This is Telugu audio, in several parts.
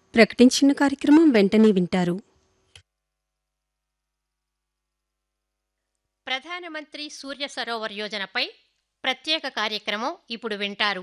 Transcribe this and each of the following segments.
ప్రకటించిన కార్యక్రమం వెంటనే వింటారు ప్రధానమంత్రి సూర్య సరోవర్ యోజనపై ప్రత్యేక కార్యక్రమం ఇప్పుడు వింటారు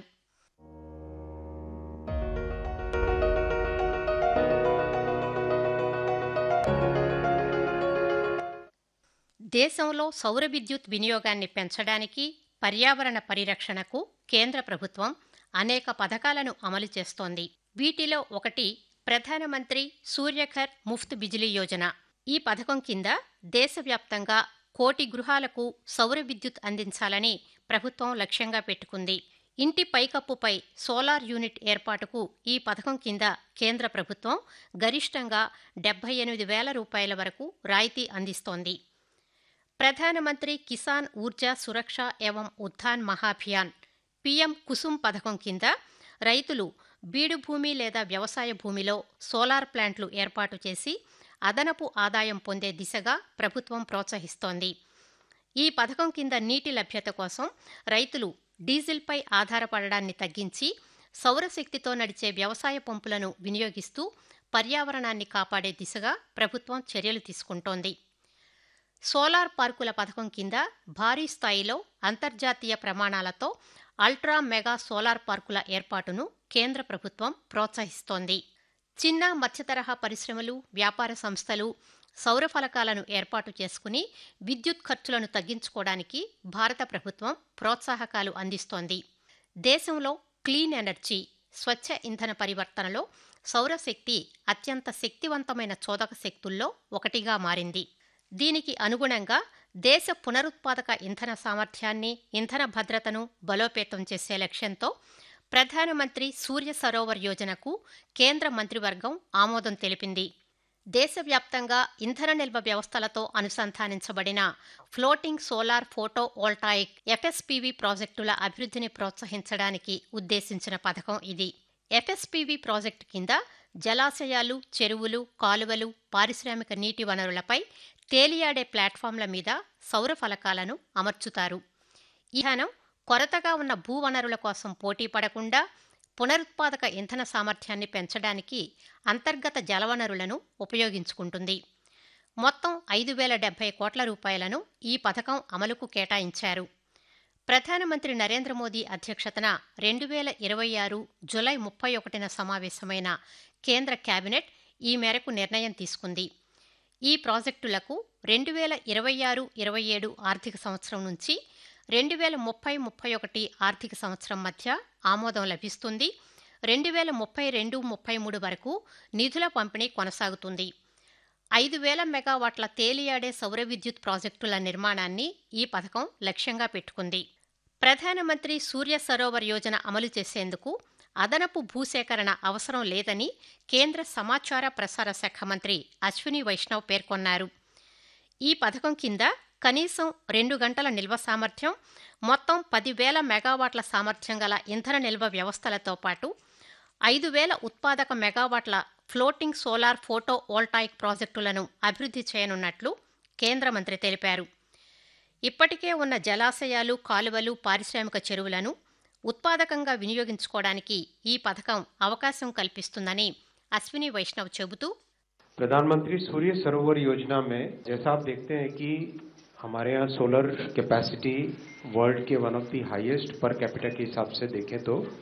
దేశంలో సౌర విద్యుత్ వినియోగాన్ని పెంచడానికి పర్యావరణ పరిరక్షణకు కేంద్ర ప్రభుత్వం అనేక పథకాలను అమలు చేస్తోంది వీటిలో ఒకటి ప్రధానమంత్రి సూర్యఘర్ ముఫ్త్ బిజిలీ యోజన ఈ పథకం కింద దేశవ్యాప్తంగా కోటి గృహాలకు సౌర విద్యుత్ అందించాలని ప్రభుత్వం లక్ష్యంగా పెట్టుకుంది ఇంటి పైకప్పుపై సోలార్ యూనిట్ ఏర్పాటుకు ఈ పథకం కింద కేంద్ర ప్రభుత్వం గరిష్టంగా డెబ్బై ఎనిమిది వేల రూపాయల వరకు రాయితీ అందిస్తోంది ప్రధానమంత్రి కిసాన్ ఊర్జా సురక్ష ఏవం ఉత్థాన్ మహాభియాన్ పీఎం కుసుమ్ పథకం కింద రైతులు బీడు భూమి లేదా వ్యవసాయ భూమిలో సోలార్ ప్లాంట్లు ఏర్పాటు చేసి అదనపు ఆదాయం పొందే దిశగా ప్రభుత్వం ప్రోత్సహిస్తోంది ఈ పథకం కింద నీటి లభ్యత కోసం రైతులు డీజిల్పై ఆధారపడడాన్ని తగ్గించి సౌరశక్తితో నడిచే వ్యవసాయ పంపులను వినియోగిస్తూ పర్యావరణాన్ని కాపాడే దిశగా ప్రభుత్వం చర్యలు తీసుకుంటోంది సోలార్ పార్కుల పథకం కింద భారీ స్థాయిలో అంతర్జాతీయ ప్రమాణాలతో అల్ట్రా మెగా సోలార్ పార్కుల ఏర్పాటును కేంద్ర ప్రభుత్వం ప్రోత్సహిస్తోంది చిన్న మధ్యతరహా పరిశ్రమలు వ్యాపార సంస్థలు సౌర ఫలకాలను ఏర్పాటు చేసుకుని విద్యుత్ ఖర్చులను తగ్గించుకోవడానికి భారత ప్రభుత్వం ప్రోత్సాహకాలు అందిస్తోంది దేశంలో క్లీన్ ఎనర్జీ స్వచ్ఛ ఇంధన పరివర్తనలో సౌరశక్తి అత్యంత శక్తివంతమైన చోదక శక్తుల్లో ఒకటిగా మారింది దీనికి అనుగుణంగా దేశ పునరుత్పాదక ఇంధన సామర్థ్యాన్ని ఇంధన భద్రతను బలోపేతం చేసే లక్ష్యంతో ప్రధానమంత్రి సూర్య సరోవర్ యోజనకు కేంద్ర మంత్రివర్గం ఆమోదం తెలిపింది దేశవ్యాప్తంగా ఇంధన నిల్వ వ్యవస్థలతో అనుసంధానించబడిన floating solar photovoltaic FSPV ప్రాజెక్టుల అభివృద్ధిని ప్రోత్సహించడానికి ఉద్దేశించిన పథకం ఇది ఎఫ్ఎస్పీవీ ప్రాజెక్టు కింద జలాశయాలు చెరువులు కాలువలు పారిశ్రామిక నీటి వనరులపై తేలియాడే ప్లాట్ఫామ్ల మీద సౌర ఫలకాలను అమర్చుతారు ఈ విధానం కొరతగా ఉన్న భూవనరుల కోసం పోటీ పడకుండా పునరుత్పాదక ఇంధన సామర్థ్యాన్ని పెంచడానికి అంతర్గత జలవనరులను ఉపయోగించుకుంటుంది మొత్తం ఐదు వేల డెబ్బై కోట్ల రూపాయలను ఈ పథకం అమలుకు కేటాయించారు ప్రధానమంత్రి నరేంద్ర మోదీ అధ్యక్షతన రెండు వేల ఇరవై ఆరు జులై ముప్పై ఒకటిన సమావేశమైన కేంద్ర కేబినెట్ ఈ మేరకు నిర్ణయం తీసుకుంది ఈ ప్రాజెక్టులకు రెండు వేల ఇరవై ఆరు ఇరవై ఏడు ఆర్థిక సంవత్సరం నుంచి రెండు వేల ముప్పై ముప్పై ఒకటి ఆర్థిక సంవత్సరం మధ్య ఆమోదం లభిస్తుంది రెండు వేల ముప్పై రెండు ముప్పై మూడు వరకు నిధుల పంపిణీ కొనసాగుతుంది ఐదు వేల మెగావాట్ల తేలియాడే సౌర విద్యుత్ ప్రాజెక్టుల నిర్మాణాన్ని ఈ పథకం లక్ష్యంగా పెట్టుకుంది ప్రధానమంత్రి సూర్య సరోవర్ యోజన అమలు చేసేందుకు అదనపు భూసేకరణ అవసరం లేదని కేంద్ర సమాచార ప్రసార శాఖ మంత్రి అశ్విని వైష్ణవ్ పేర్కొన్నారు ఈ పథకం కింద కనీసం రెండు గంటల నిల్వ సామర్థ్యం మొత్తం పదివేల మెగావాట్ల సామర్థ్యం గల ఇంధన నిల్వ వ్యవస్థలతో పాటు ఐదు వేల ఉత్పాదక మెగావాట్ల ఫ్లోటింగ్ సోలార్ ఫోటో వోల్టాయిక్ ప్రాజెక్టులను అభివృద్ధి చేయనున్నట్లు కేంద్ర మంత్రి తెలిపారు ఇప్పటికే ఉన్న జలాశయాలు కాలువలు పారిశ్రామిక చెరువులను ఉత్పాదకంగా వినియోగించుకోవడానికి ఈ పథకం అవకాశం కల్పిస్తుందని అశ్విని వైష్ణవ్ చెబుతూ प्रधानमंत्री सूर्य सरोवर योजना में जैसा आप देखते हैं कि हमारे यहाँ सोलर कैपेसिटी वर्ल्ड के one of the highest per capita के हिसाब से देखें तो